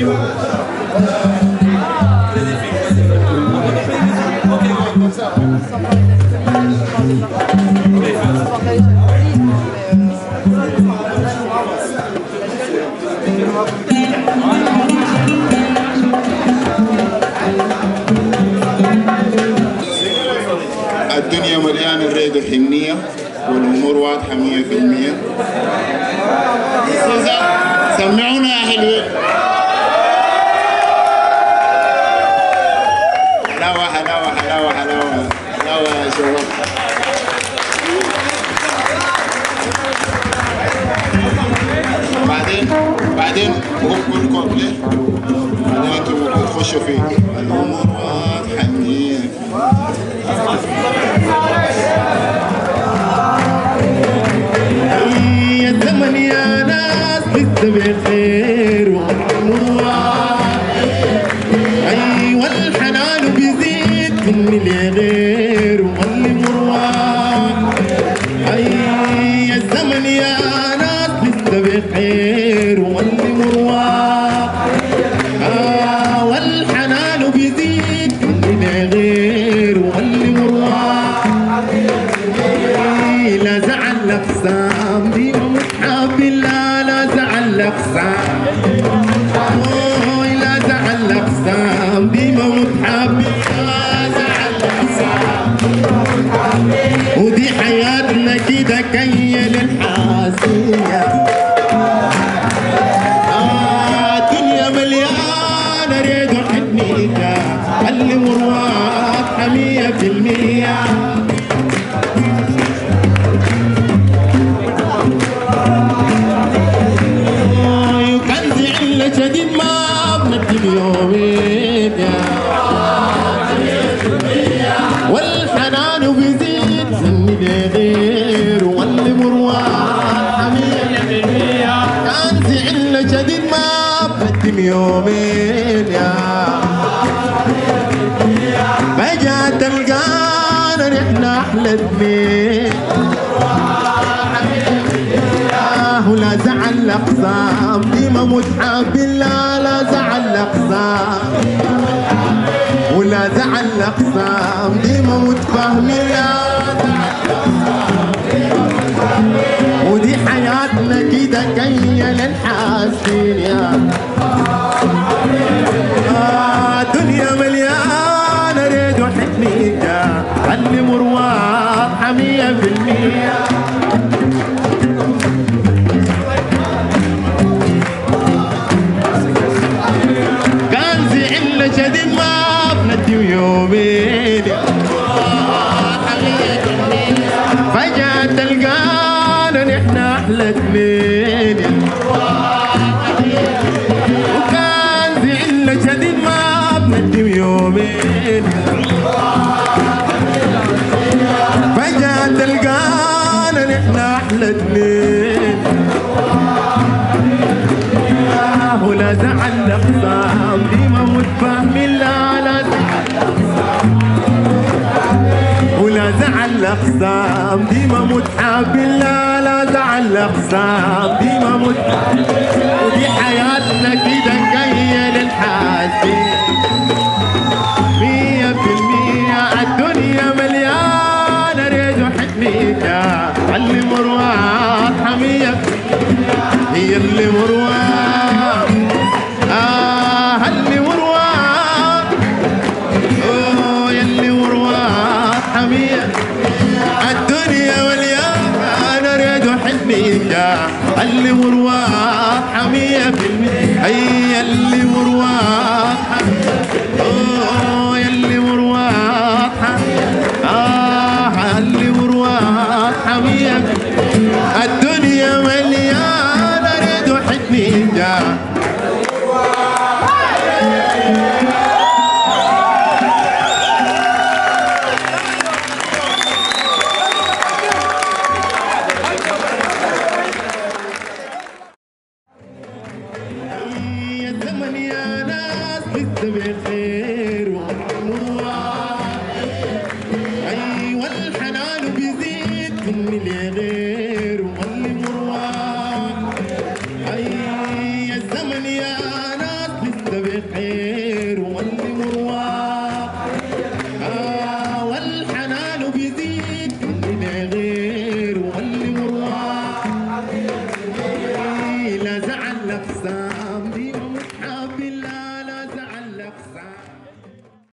الدنيا مليانة الريد وحنية والأمور واضحة مية في المية سمعونا يا حلوين حلاوة حلاوة حلاوة حلاوة حلاوة يا شباب بعدين بعدين هو كل كوبليه بعدين انتوا ممكن تخشوا فيه الأمور واضحة مية يا زمن يا ناس لسه بخير ايوه الحنان بيزيد مني لغير واللي مروان اي يا زمن يا ناس لسه بخير واللي مروان آه والحنان بيزيد مني لغير واللي مروان لا زعل اقسام دي متحب لا لا زعل اقسام أوي لا زعل اقسام دي متحب لا زعل اقسام ودي حياتنا كده كيل الحاسيه آه دنيا مليانه ريد وحنيته اللي مروات حميه في المية كان زعل شديد ما بنبكي يومين والحنان بيزيد سني لغير واللي مروان حمية كان زعل شديد ما بنبكي يومين يا فجأة تلقانا نحن أحلى اثنين الله ولا زعل اقسام ديما متحب لا لا زعل اقسام ولا زعل اقسام ديما متفاهمين لا ودي حياتنا كده كيل الحاسين يا آه دنيا مليانة ريد وحنية اللي مروان حمية في المية كان زعلنا شديد ما بندي يومين فجأة تلقانا نحن أحلى اثنين وكان زعلنا شديد ما بندي يومين فجأة تلقانا نحن أحلى اثنين ولا زعل اقسام ديما متفاهمين لا لا زعل ولا زعل اقسام ديما متحابين لا لا زعل اقسام ديما متحابين ودي حياتنا كده جايه للحاسين مية في المية الدنيا مليانة ريد وحنية اللي مروان حمية هي اللي مروان آه اللي مروان أوه يلي مروان حمية الدنيا مليانة ريد وحنية اللي مروان حمية في المية هي اللي مروان أوه يلي مروان آه اللي مروان حمية الدنيا مليانة ريد وحنية يا زمن يا ناس لسه بخير